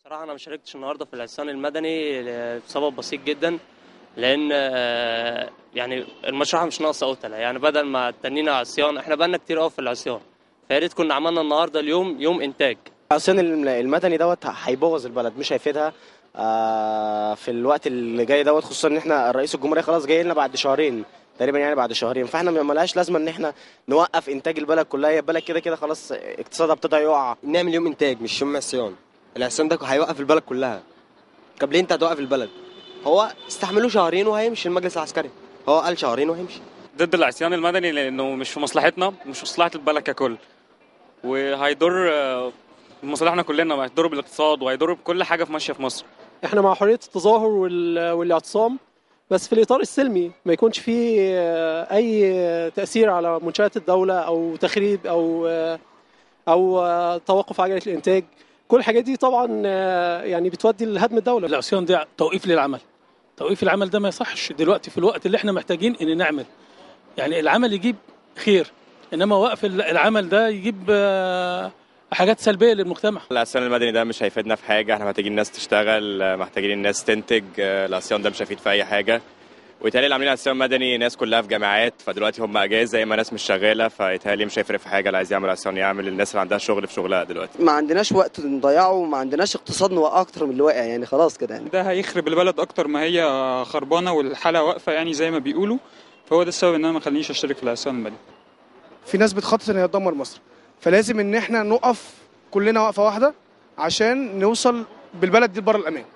بصراحة أنا ما شاركتش النهاردة في العصيان المدني لسبب بسيط جدا لأن آه، يعني المشرحة مش ناقصة قتلة يعني بدل ما تنينا عصيان احنا بقالنا كتير قوي في العصيان فيا ريت كنا عملنا النهاردة اليوم يوم إنتاج العصيان الم- المدني دوت هيبوظ البلد مش هيفيدها آه، في الوقت اللي جاي دوت خصوصا ان احنا رئيس الجمهوريه خلاص جاي لنا بعد شهرين تقريبا يعني بعد شهرين فاحنا ما ملهاش لازمه ان احنا نوقف انتاج البلد كلها هي البلد كده كده خلاص اقتصادها ابتدى يقع نعمل يوم انتاج مش يوم عصيان العصيان ده هيوقف البلد كلها طب ليه انت هتوقف البلد هو استحملوه شهرين وهيمشي المجلس العسكري هو قال شهرين وهيمشي ضد العصيان المدني لانه مش في مصلحتنا مش في مصلحه البلد ككل وهيضر آه، مصالحنا كلنا هيضر بالاقتصاد وهيضر بكل حاجه في ماشيه في مصر احنا مع حريه التظاهر وال- والاعتصام بس في الاطار السلمي ما يكونش فيه آه، اي تاثير على منشات الدوله او تخريب او آه، او آه، توقف عجله الانتاج كل الحاجات دي طبعا آه، يعني بتودي لهدم الدوله العصيان ده توقيف للعمل توقيف العمل ده ما يصحش دلوقتي في الوقت اللي احنا محتاجين ان نعمل يعني العمل يجيب خير انما وقف العمل ده يجيب آه، حاجات سلبيه للمجتمع العصيان المدني ده مش هيفيدنا في حاجة احنا محتاجين الناس تشتغل محتاجين الناس تنتج العصيان ده مش هيفيد في أي حاجة ويتهيألي اللي عاملين عصيان مدني ناس كلها في جامعات فدلوقتي هم أجازة زي ما ناس مش شغالة فيتهيألي مش هيفرق في حاجة اللي عايز يعمل عصيان يعمل الناس اللي عندها شغل في شغلها دلوقتي ما عندناش وقت نضيعه وما عندناش اقتصاد نوقع اكتر من اللي واقع يعني خلاص كده يعني ده هيخرب البلد اكتر ما هي خربانه والحاله واقفه يعني زي ما بيقولوا فهو ده السبب ان انا ما خلينيش اشترك في العصيان المدني في ناس بتخطط ان هي تدمر مصر فلازم ان احنا نقف كلنا وقفه واحده عشان نوصل بالبلد دي لبر الامان